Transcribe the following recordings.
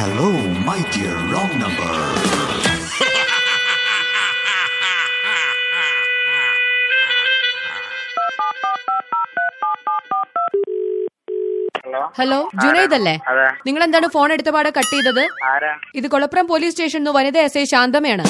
Hello, my dear wrong number. Hello hello Junaid അല്ലേ അതെ നിങ്ങൾ എന്താണ് ഫോൺ എടുത്ത പാടെ കട്ട് ചെയ്തത് ആരാ ഇത് കൊളപ്പുറം പോലീസ് സ്റ്റേഷനിൽ വനിത എസ് ഐ ശാന്തമയാണ്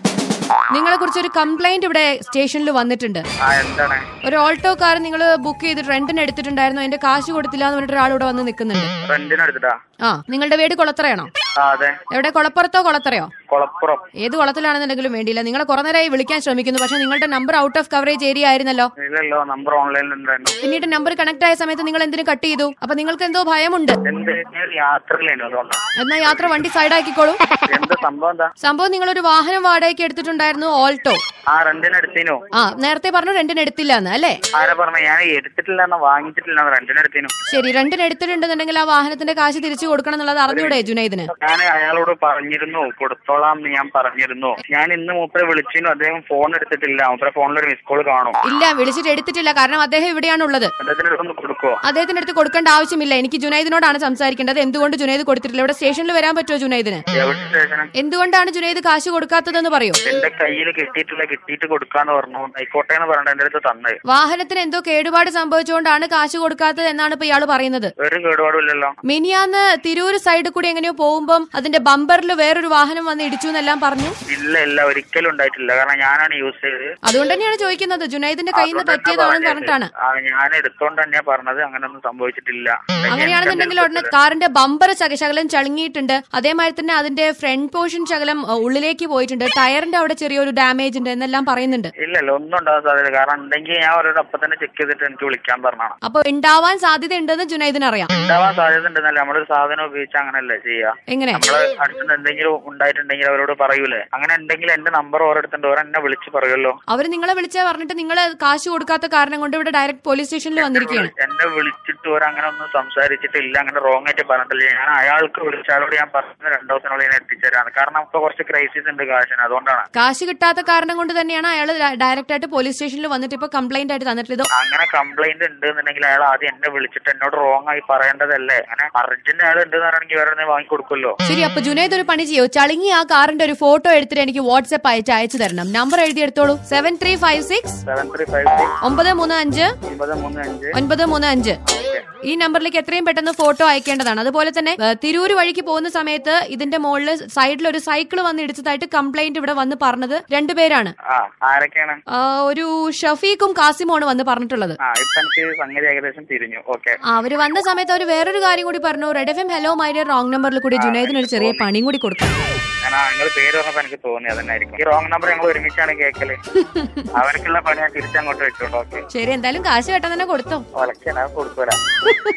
നിങ്ങളെ കുറിച്ച് ഒരു കംപ്ലൈന്റ് ഇവിടെ സ്റ്റേഷനിൽ വന്നിട്ടുണ്ട് ആ എന്താണ് ഒരു ഓൾട്ടോ കാർ നിങ്ങൾ ബുക്ക് ചെയ്ത് റെന്റിന് എടുത്തിട്ടുണ്ടായിരുന്നു അതിന്റെ കാശ് കൊടുത്തില്ല എന്ന് പറഞ്ഞിട്ട് ഒരാൾ ഇവിടെ വന്ന് നിൽക്കുന്നുണ്ട് റെന്റിന് എടുത്തിട്ടാ ആ നിങ്ങളുടെ വീട് കുളത്തറയാണോ ആ അതെ എവിടെ കുളപ്പുറത്തോ കുളത്തറയോ കൊളപ്പുറം ഏത് കുളത്തിലാണെന്നുണ്ടെങ്കിലും വേണ്ടിയില്ല നിങ്ങളെ കുറെ നേരമായി വിളിക്കാൻ ശ്രമിക്കുന്നു പക്ഷെ നിങ്ങളുടെ number out of coverage area ആയിരുന്നല്ലോ ഇല്ലല്ലോ നമ്പർ ഓൺലൈനിൽ ഉണ്ടായിരുന്നു പിന്നീട് നമ്പർ കണക്ട് ആയ സമയത്ത് നിങ്ങൾ എന്തിനു കട്ട് ചെയ്തു അപ്പൊ നിങ്ങൾക്ക് എന്തോ ഭയമുണ്ട് എന്ത് ഞാൻ ഒരു യാത്രയിലായിരുന്നു അതുകൊണ്ടാ എന്നാ യാത്ര വണ്ടി സൈഡ് ആക്കിക്കോളൂ എന്ത് സംഭവം എന്താ സംഭവം നിങ്ങളൊരു വാഹനം വാടകയ്ക്ക് എടുത്തിട്ടുണ്ടായിരുന്നു ഓൾട്ടോ ആ റെന്റിന് എടുത്തേനു ആ നേരത്തെ പറഞ്ഞു റെന്റിന് എടുത്തില്ല എന്ന് അല്ലേ ആരാ പറഞ്ഞ ഞാൻ എടുത്തിട്ടില്ല എന്നാ വാങ്ങിച്ചിട്ടില്ല റെന്റിന് എടുത്തേനു ശരി റെന്റിന് എടുത്തിട്ടുണ്ടെന്നുണ്ടെങ്കിൽ ആ വാഹനത്തിന്റെ കാശ് തിരിച്ചു കൊടുക്കണം എന്നുള്ളത് അറിഞ്ഞൂടെ ജുനൈദിന് ഞാൻ അയാളോട് പറഞ്ഞിരുന്നു കൊടുത്തോളാം എന്ന് ഞാൻ പറഞ്ഞിരുന്നു ഞാൻ ഇന്ന് മൂപ്പരെ വിളിച്ചിരുന്നു അദ്ദേഹം ഫോൺ എടുത്തിട്ടില്ല മൂപ്പരെ ഫോണിൽ ഒരു മിസ് കോൾ കാണും ഇല്ല വിളിച്ചിട്ട് എടുത്തിട്ടില്ല കാരണം അദ്ദേഹം ഇവിടെയാണ് ഉള്ളത് അദ്ദേഹത്തിന് അടുത്തൊന്ന് കൊടുക്കുവോ അദ്ദേഹത്തിന്റെ അടുത്ത് കൊടുക്കേണ്ട ആവശ്യമില്ല എനിക്ക് ജുനൈദിനോടാണ് സംസാരിക്കേണ്ടത് എന്തുകൊണ്ട് ജുനൈദ് കൊടുത്തിട്ടില്ല ഇവിടെ സ്റ്റേഷനിൽ വരാൻ പറ്റുമോ ജുനൈദിന് എവിടെ സ്റ്റേഷന് എന്തുകൊണ്ടാണ് ജുനൈദ് കാശ് കൊടുക്കാത്തതെന്ന് പറയൂ എന്റെ കയ്യിൽ കിട്ടിയിട്ടില്ല കിട്ടിയിട്ട് കൊടുക്കാന്ന് പറഞ്ഞു ആയിക്കോട്ടെ എന്ന് പറഞ്ഞിട്ട് എന്റെ അടുത്ത് തന്നത് വാഹനത്തിന് എന്തോ കേടുപാട് സംഭവിച്ചുകൊണ്ടാണ് കാശ് കൊടുക്കാത്തത് എന്നാണ് ഇപ്പൊ ഇയാൾ പറയുന്നത് ഒരു കേടുപാടുമില്ലല്ലോ മിനിയാന്ന് തിരൂര് സൈഡിൽ കൂടി എങ്ങനെയോ പോകുമ്പം അതിന്റെ ബമ്പറിൽ വേറൊരു വാഹനം വന്ന് ഇടിച്ചു എന്നെല്ലാം പറഞ്ഞു ഇല്ല ഇല്ല ഒരിക്കലും ഉണ്ടായിട്ടില്ല കാരണം ഞാനാണ് യൂസ് ചെയ്തത് അതുകൊണ്ട് തന്നെയാണ് ചോദിക്കുന്നത് ജുനൈദിന്റെ കയ്യിൽ നിന്ന് പറ്റിയതാണെന്ന് പറഞ്ഞിട്ടാണ് ആ, ഞാൻ എടുത്തോണ്ട് തന്നെയാ പറഞ്ഞത് അങ്ങനെയൊന്നും സംഭവിച്ചിട്ടില്ല അങ്ങനെയാണെന്നുണ്ടെങ്കിൽ ഉടനെ കാറിന്റെ ബമ്പർ ചക- ശകലം ചളുങ്ങിയിട്ടുണ്ട് അതേമാതിരി തന്നെ അതിന്റെ ഫ്രണ്ട് പോർഷൻ ശകലം അഹ്, ഉള്ളിലേക്ക് പോയിട്ടുണ്ട് ടയറിന്റെ അവിടെ ചെറിയൊരു ഡാമേജ് ഉണ്ട് എന്നെല്ലാം പറയുന്നുണ്ട് ഇല്ലല്ല ഒന്നും ഉണ്ടാകാൻ സാധ്യത കാരണം ഉണ്ടെങ്കിൽ ഞാൻ അവരോട് അപ്പൊ തന്നെ ചെക്ക് ചെയ്തിട്ട് എനിക്ക് വിളിക്കാൻ പറഞ്ഞാണ് അപ്പൊ ഉണ്ടാവാൻ സാധ്യത ഉണ്ടെന്ന് ജുനൈദിന് അറിയാം ഉണ്ടാവാൻ സാധ്യത ഉണ്ടെന്നല്ല നമ്മളൊരു സാധനം ഉപയോഗിച്ച് അങ്ങനല്ലേ ചെയ്യാ എങ്ങനെ നമ്മള് അടുത്ത് എന്തെങ്കിലും ഉണ്ടായിട്ടുണ്ടെങ്കിൽ അവരോട് പറയൂലേ അങ്ങനെ ഉണ്ടെങ്കിൽ എന്റെ നമ്പർ ഓരോരുത്തണ്ട് ഓരോ എന്നെ വിളിച്ച് പറയുമല്ലോ അവര് നിങ്ങളെ വിളിച്ചാ പറഞ്ഞിട്ട് നിങ്ങൾ കാശ് കൊടുക്കാത്ത കാരണം കൊണ്ട് ഇവിടെ ഡയറക്റ്റ് പോലീസ് സ്റ്റേഷനിൽ വന്നിരിക്കുകയാണ് എന്നെ വിളിച്ചിട്ട് ഓരോ അങ്ങനെ ഒന്നും സംസാരിച്ചിട്ടില്ല അങ്ങനെ റോങ് ആയിട്ട് പറഞ്ഞിട്ടില്ല ഞാൻ അയാൾക്ക് വിളിച്ചാലോട് ഞാൻ പറഞ്ഞ രണ്ടു ദിവസത്തിനുള്ളിൽ ഞാൻ എത്തിച്ചേരാണ് കാരണം ഇപ്പൊ കുറച്ച് ക്രൈസിസ് ഉണ്ട് കാശിന് അതുകൊണ്ടാണ് കാശ് കിട്ടാത്ത കാരണം കൊണ്ട് തന്നെയാണ് അയാൾ ഡയറക്റ്റ് ആയിട്ട് പോലീസ് സ്റ്റേഷനിൽ വന്നിട്ട് ഇപ്പൊ കംപ്ലൈന്റ് ആയിട്ട് തന്നിട്ടുള്ളത് അങ്ങനെ കംപ്ലൈന്റ് ഉണ്ട് എന്നുണ്ടെങ്കിൽ അയാൾ ആദ്യം എന്നെ വിളിച്ചിട്ട് എന്നോട് റോങ് ആയി പറയേണ്ടതല്ലേ അങ്ങനെ അർജന്റ് അയാൾ ഉണ്ട് എന്നാണെങ്കിൽ വേറെ വാങ്ങി കൊടുക്കുമല്ലോ ശരി അപ്പൊ ജുനൈദ് ഒരു പണി ചെയ്യോ ചളുങ്ങി ആ കാറിന്റെ ഒരു ഫോട്ടോ എടുത്തിട്ട് എനിക്ക് വാട്സ്ആപ്പ് അയച്ച് അയച്ചു തരണം നമ്പർ എഴുതി എടുത്തോളൂ seven three five six seven three five six ഒമ്പത് മൂന്ന് അഞ്ച് ഒമ്പത് മൂന്ന് അഞ്ച് ഒൻപത് മൂന്ന് അഞ്ച് ഈ നമ്പറിലേക്ക് എത്രയും പെട്ടെന്ന് ഫോട്ടോ അയക്കേണ്ടതാണ് അതുപോലെ തന്നെ ഏ, തിരൂര് വഴിക്ക് പോകുന്ന സമയത്ത് ഇതിന്റെ മുകളിൽ സൈഡിൽ ഒരു സൈക്കിൾ വന്ന് ഇടിച്ചതായിട്ട് കംപ്ലൈന്റ് ഇവിടെ വന്ന് പറഞ്ഞത് രണ്ടുപേരാണ് ആ ആരൊക്കെയാണ് ആ, ഒരു ഷഫീഖും കാസിമുമാണ് വന്ന് പറഞ്ഞിട്ടുള്ളത് ആ ഇപ്പൊ എനിക്ക് സംഗതി ഏകദേശം തിരിഞ്ഞു ഓക്കെ ആ, അവര് വന്ന സമയത്ത് അവർ വേറൊരു കാര്യം കൂടി പറഞ്ഞു red F M hello my dear wrong നമ്പറിൽ കൂടി ജുനൈദിന് ഒരു ചെറിയ പണിയും കൂടി കൊടുക്കാം ഞാൻ നിങ്ങൾ പേര് പറഞ്ഞപ്പോ എനിക്ക് തോന്നി അതന്നായിരിക്കും ഈ റോങ് നമ്പർ ഞങ്ങൾ ഒരുമിച്ചാണ് കേൾക്കല് അവർക്കുള്ള പണി ഞാൻ തിരിച്ചങ്ങോട്ട് വെച്ചോണ്ട് ഓക്കെ ശരി എന്തായാലും കാശ് കേട്ടാൻ തന്നെ കൊടുത്തോ ഒലക്കാൻ കൊടുക്കൂല